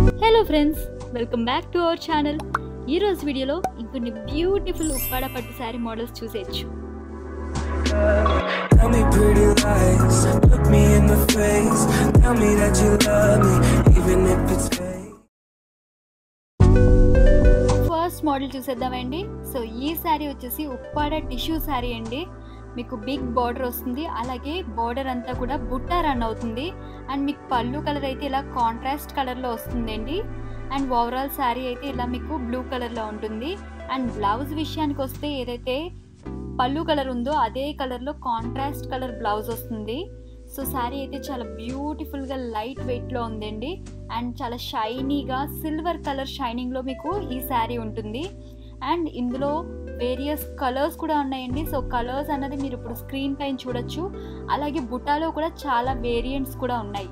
Hello friends welcome back to our channel ఈ రోజు వీడియోలో ఇంకొన్ని బ్యూటిఫుల్ ఉప్పాడ పట్టు శారీ మోడల్స్ చూసేయచ్చు Tell me pretty lies, look me in the face. Tell me that you love me, even if it's fake. First model చూసేద్దామండి so ఈ శారీ వచ్చేసి Uppada tissue sari అండి మీకు బిగ్ బార్డర్ వస్తుంది అలాగే బార్డర్ అంతా కూడా బుట్ట రన్ అవుతుంది అండ్ మీకు పళ్ళు కలర్ అయితే ఇలా కాంట్రాస్ట్ కలర్లో వస్తుందండి అండ్ ఓవరాల్ శారీ అయితే ఇలా మీకు బ్లూ కలర్లో ఉంటుంది అండ్ బ్లౌజ్ విషయానికి వస్తే ఏదైతే పళ్ళు కలర్ ఉందో అదే కలర్లో కాంట్రాస్ట్ కలర్ బ్లౌజ్ వస్తుంది సో శారీ అయితే చాలా బ్యూటిఫుల్గా లైట్ వెయిట్లో ఉందండి అండ్ చాలా షైనీగా సిల్వర్ కలర్ షైనింగ్లో మీకు ఈ శారీ ఉంటుంది అండ్ ఇందులో వేరియస్ కలర్స్ కూడా ఉన్నాయండి సో కలర్స్ అన్నది మీరు ఇప్పుడు స్క్రీన్ పైన చూడొచ్చు అలాగే బుటాలో కూడా చాలా వేరియంట్స్ కూడా ఉన్నాయి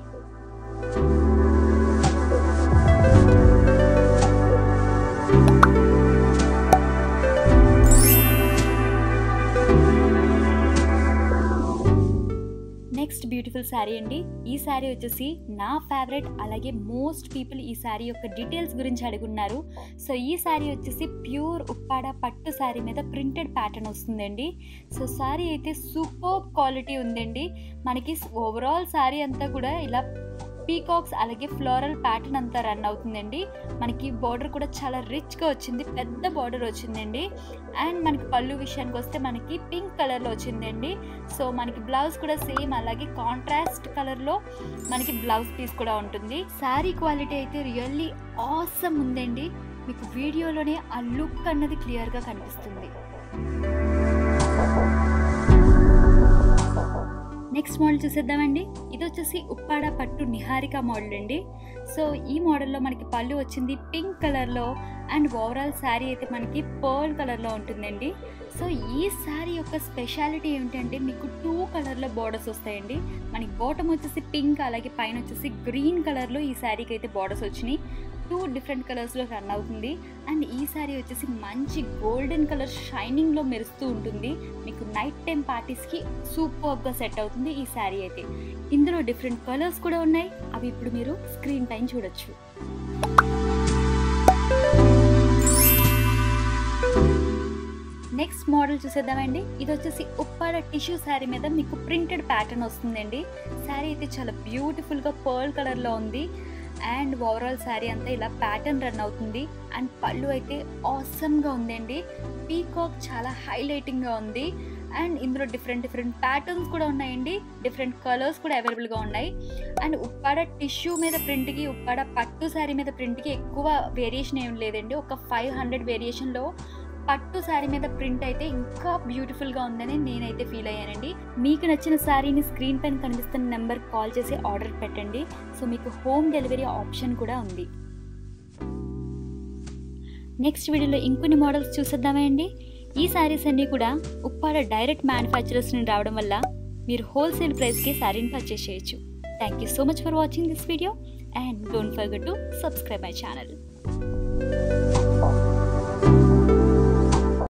నెక్స్ట్ బ్యూటిఫుల్ శారీ అండి ఈ శారీ వచ్చేసి నా ఫేవరెట్ అలాగే మోస్ట్ పీపుల్ ఈ శారీ యొక్క డీటెయిల్స్ గురించి అడుగున్నారు సో ఈ శారీ వచ్చేసి ప్యూర్ ఉప్పాడ పట్టు శారీ మీద ప్రింటెడ్ ప్యాటర్న్ వస్తుందండి సో శారీ అయితే సూపర్ క్వాలిటీ ఉందండి మనకి ఓవరాల్ శారీ అంతా కూడా ఇలా పీకాక్స్ అలాగే ఫ్లోరల్ ప్యాటర్న్ అంతా రన్ అవుతుందండి మనకి బార్డర్ కూడా చాలా రిచ్గా వచ్చింది పెద్ద బార్డర్ వచ్చిందండి అండ్ మనకి పళ్ళు విషయానికి వస్తే మనకి పింక్ కలర్లో వచ్చిందండి సో మనకి బ్లౌజ్ కూడా సేమ్ అలాగే కాంట్రాస్ట్ కలర్లో మనకి బ్లౌజ్ పీస్ కూడా ఉంటుంది శారీ క్వాలిటీ అయితే రియల్లీ ఆసమ్ ఉందండి మీకు వీడియోలోనే ఆ లుక్ అన్నది క్లియర్గా కనిపిస్తుంది నెక్స్ట్ మోడల్ చూసేద్దామండి ఇది వచ్చేసి ఉప్పాడ పట్టు నిహారిక మోడల్ అండి సో ఈ మోడల్లో మనకి పళ్ళు వచ్చింది పింక్ కలర్లో అండ్ ఓవరాల్ శారీ అయితే మనకి పర్ల్ కలర్లో ఉంటుందండి సో ఈ శారీ యొక్క స్పెషాలిటీ ఏంటంటే మీకు టూ కలర్లో బార్డర్స్ వస్తాయండి మనకి బాటమ్ వచ్చేసి పింక్ అలాగే పైన వచ్చేసి గ్రీన్ కలర్లో ఈ శారీకి అయితే బార్డర్స్ వచ్చినాయి టూ డిఫరెంట్ కలర్స్లో రన్ అవుతుంది అండ్ ఈ శారీ వచ్చేసి మంచి గోల్డెన్ కలర్ షైనింగ్లో మెరుస్తూ ఉంటుంది మీకు నైట్ టైం పార్టీస్కి సూపర్గా సెట్ అవుతుంది ఈ శారీ అయితే ఇందులో డిఫరెంట్ కలర్స్ కూడా ఉన్నాయి అవి ఇప్పుడు మీరు స్క్రీన్ పైన చూడొచ్చు నెక్స్ట్ మోడల్ చూసేద్దామండి ఇది వచ్చేసి ఉప్పాడ టిష్యూ శారీ మీద మీకు ప్రింటెడ్ ప్యాటర్న్ వస్తుందండి శారీ అయితే చాలా బ్యూటిఫుల్గా పర్ల్ కలర్లో ఉంది అండ్ ఓవరాల్ శారీ అంతా ఇలా ప్యాటర్న్ రన్ అవుతుంది అండ్ పళ్ళు అయితే ఆసమ్గా ఉందండి పీకాక్ చాలా హైలైటింగ్గా ఉంది అండ్ ఇందులో డిఫరెంట్ డిఫరెంట్ ప్యాటర్న్స్ కూడా ఉన్నాయండి డిఫరెంట్ కలర్స్ కూడా అవైలబుల్గా ఉన్నాయి అండ్ ఉప్పాడ టిష్యూ మీద ప్రింట్కి ఉప్పాడ పట్టు శారీ మీద ప్రింట్కి ఎక్కువ వేరియేషన్ ఏం లేదండి ఒక ఫైవ్ హండ్రెడ్ వేరియేషన్లో పట్టు శారీ మీద ప్రింట్ అయితే ఇంకా బ్యూటిఫుల్గా ఉందని నేనైతే ఫీల్ అయ్యానండి మీకు నచ్చిన శారీని స్క్రీన్ పైన కనిపిస్తున్న నెంబర్ కాల్ చేసి ఆర్డర్ పెట్టండి సో మీకు హోమ్ డెలివరీ ఆప్షన్ కూడా ఉంది నెక్స్ట్ వీడియోలో ఇంకొన్ని మోడల్స్ చూసేద్దామే అండి ఈ శారీస్ అన్నీ కూడా ఉప్పాడ డైరెక్ట్ మ్యానుఫ్యాక్చరర్స్ నుండి రావడం వల్ల మీరు హోల్సేల్ ప్రైస్కి శారీని పర్చేస్ చేయొచ్చు thank you so much for watching this video and don't forget to subscribe my channel